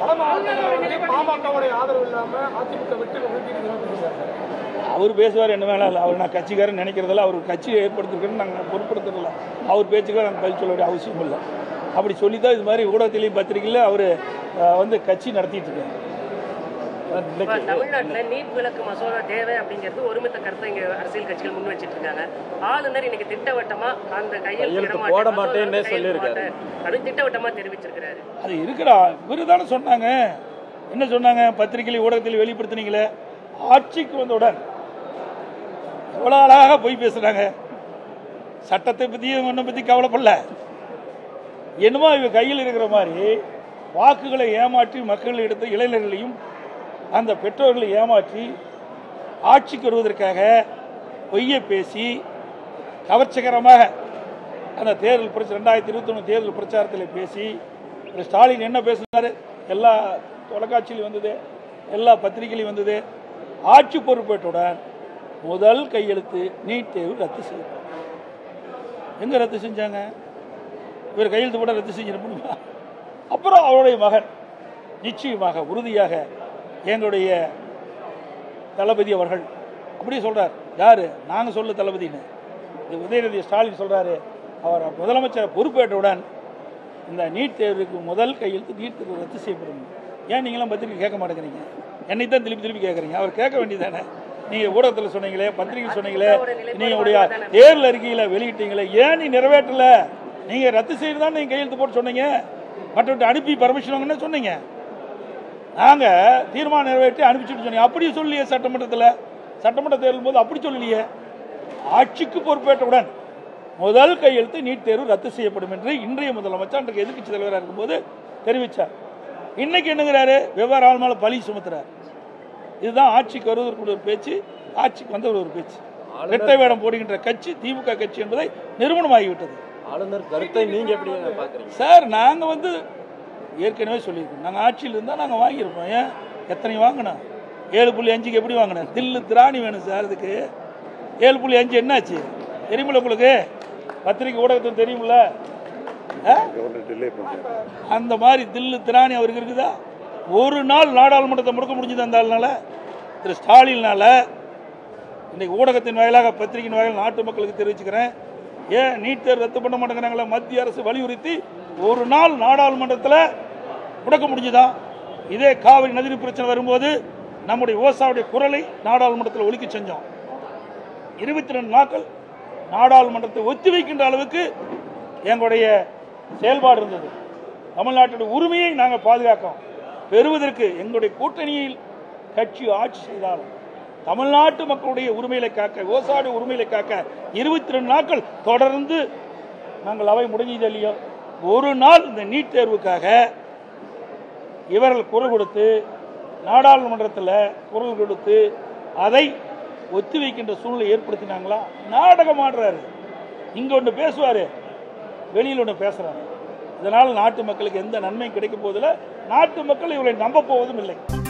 வட மாவட்டங்களில் வந்து பாமகவுடைய ஆதரவு இல்லாம அதிமுக விட்டு விழுந்திருக்கிறாங்க அவர் பேசுவார் என்ன வேணாலும் அவர் நான் கட்சிக்காரன் நினைக்கிறதில்ல அவர் கட்சியை ஏற்படுத்திருக்கேன்னு நாங்கள் பொருட்படுத்துறதில்ல அவர் பேச்சுக்கெல்லாம் நாங்கள் பதில் சொல்ல வேண்டிய அவசியம் இல்லை அப்படி சொல்லி தான் இது மாதிரி ஊடகத்திலையும் பத்திரிகையில் அவர் வந்து கட்சி நடத்திட்டு இருக்காரு இப்ப தமிழ்நாட்டுல நீட் விலக்கு மசோதா தேவை அப்படிங்கிறது ஒருமித்த கருத்தை இங்க அரசியல் கட்சிகள் முன் வச்சிட்டு இருக்காங்க ஆளுநர் இன்னைக்கு திட்டவட்டமா அந்த கையெழுத்து கையெழுத்து இட மாட்டேன், போட மசோதாவுக்கு மாட்டேன்னே கையெழுத்து சொல்லியிருக்காரு. மாட்டேன் அப்படின்னு திட்டவட்டமா தெரிவிச்சிருக்கிறாரு அது இருக்குடா இவரு தானே சொன்னாங்க என்ன சொன்னாங்க பத்திரிகையில் ஊடகத்தில் வெளிப்படுத்தினீங்களே ஆட்சிக்கு வந்தவுடன் எவ்வளோ அழகாக போய் பேசுகிறாங்க சட்டத்தை பற்றியும் ஒன்றை பற்றி கவலைப்படல என்னமோ இவ கையில் இருக்கிற மாதிரி வாக்குகளை ஏமாற்றி மக்கள் எடுத்த இளைஞர்களையும் அந்த பெற்றோர்களை ஏமாற்றி ஆட்சிக்கு வருவதற்காக பொய்யை பேசி கவர்ச்சிகரமாக அந்த தேர்தல் பிரச்சனை ரெண்டாயிரத்தி இருபத்தொன்று தேர்தல் பிரச்சாரத்தில் பேசி திரு ஸ்டாலின் என்ன பேசினாரு எல்லா தொலைக்காட்சியிலும் வந்தது எல்லா பத்திரிகையிலும் வந்தது ஆட்சி பொறுப்பேற்றுடன் முதல் கையெழுத்து நீட் தேர்வு ரத்து செய்யும் எங்க ரத்து செஞ்சாங்க இவர் கையெழுத்து போட ரத்து செஞ்சிட முடியுமா அப்புறம் அவருடைய மகன் நிச்சயமாக உறுதியாக எங்களுடைய தளபதி அவர்கள் அப்படியே சொல்றார் யாரு நாங்க சொல்ல தளபதின்னு இது உதயநிதி ஸ்டாலின் சொல்றாரு அவர் முதலமைச்சர் பொறுப்பேற்றவுடன் இந்த நீட் தேர்வுக்கு முதல் கையெழுத்து நீட் தேர்வு ரத்து செய்யப்படும் ஏன் நீங்களாம் பத்திரிக்கை கேட்க மாட்டேங்கிறீங்க என்னை தான் திருப்பி திருப்பி கேட்குறீங்க அவர் கேட்க வேண்டியதானே நீங்க ஊடகத்தில் சொன்னீங்களே பத்திரிகை சொன்னீங்களே நீங்க உடைய தேர்தல் அறிக்கையில வெளியிட்டீங்களே ஏன் நீ நிறைவேற்றல நீங்க ரத்து செய்யறதா நீங்க கையெழுத்து போட்டு சொன்னீங்க மற்றவர்கிட்ட அனுப்பி பர்மிஷன் வாங்கன்னு சொன்னீங்க நாங்க தீர்மானம் நிறைவேற்றி அனுப்பிச்சுட்டு சொன்னீங்க அப்படி சொல்லியே சட்டமன்றத்தில் சட்டமன்ற தேர்தல் போது அப்படி சொல்லலையே ஆட்சிக்கு பொறுப்பேற்றவுடன் முதல் கையெழுத்து நீட் தேர்வு ரத்து செய்யப்படும் என்று இன்றைய முதலமைச்சர் அன்றைக்கு எதிர்க்கட்சி தலைவராக இருக்கும்போது தெரிவித்தார் இன்னைக்கு என்னங்கிறாரு வெவ்வேறு ஆள் மேல பழி சுமத்துறார் இதுதான் ஆட்சிக்கு வருவதற்கு ஒரு பேச்சு ஆட்சிக்கு வந்தவர் ஒரு பேச்சு இரட்டை வேடம் போடுகின்ற கட்சி திமுக கட்சி என்பதை நிறுவனமாகிவிட்டது ஆளுநர் கருத்தை நீங்க எப்படி பாக்குறீங்க சார் நாங்கள் வந்து ஏற்கனவே சொல்லியிருக்கோம் நாங்கள் ஆட்சியில் இருந்தால் நாங்கள் வாங்கியிருப்போம் ஏன் எத்தனை வாங்கினோம் ஏழு புள்ளி அஞ்சுக்கு எப்படி வாங்கினேன் தில்லு திராணி வேணும் சார் அதுக்கு ஏழு புள்ளி அஞ்சு என்னாச்சு தெரியுமில்ல உங்களுக்கு பத்திரிக்கை ஊடகத்தில் தெரியுமில்ல ஆ? அந்த மாதிரி தில்லு திராணி அவருக்கு இருக்குதா ஒரு நாள் நாடாளுமன்றத்தை முடக்க முடிஞ்சது அந்த ஆளுனால திரு ஸ்டாலினால இன்னைக்கு ஊடகத்தின் வாயிலாக பத்திரிகையின் வாயிலாக நாட்டு மக்களுக்கு தெரிவிச்சுக்கிறேன் ஏன் நீட் தேர்வு ரத்து பண்ண மாட்டேங்கிறாங்களா மத்திய அரசு வலியுறுத்தி ஒரு நாள் நாடாளுமன்றத்தில் முடக்க முடிஞ்சுதா இதே காவிரி நதிநீர் பிரச்சனை வரும்போது நம்முடைய விவசாயியுடைய குரலை நாடாளுமன்றத்தில் ஒலிக்க செஞ்சோம் இருபத்தி ரெண்டு நாட்கள் நாடாளுமன்றத்தை ஒத்திவைக்கின்ற அளவுக்கு எங்களுடைய செயல்பாடு இருந்தது தமிழ்நாட்டுடைய உரிமையை நாங்கள் பாதுகாக்கோம் பெறுவதற்கு எங்களுடைய கூட்டணியில் கட்சி ஆட்சி செய்தாலும் தமிழ்நாட்டு மக்களுடைய உரிமைகளை காக்க விவசாய உரிமைகளை காக்க இருபத்தி ரெண்டு நாட்கள் தொடர்ந்து நாங்கள் அவை முடிஞ்சது இல்லையோ ஒரு நாள் இந்த நீட் தேர்வுக்காக இவர்கள் குரல் கொடுத்து நாடாளுமன்றத்தில் குரல் கொடுத்து அதை ஒத்திவைக்கின்ற சூழ்நிலை ஏற்படுத்தினாங்களா நாடகம் ஆடுறாரு இங்க ஒன்று பேசுவாரு வெளியில் ஒன்று பேசுறாரு இதனால் நாட்டு மக்களுக்கு எந்த நன்மையும் கிடைக்க போவதில்லை நாட்டு மக்கள் இவரை நம்ப போவதும் இல்லை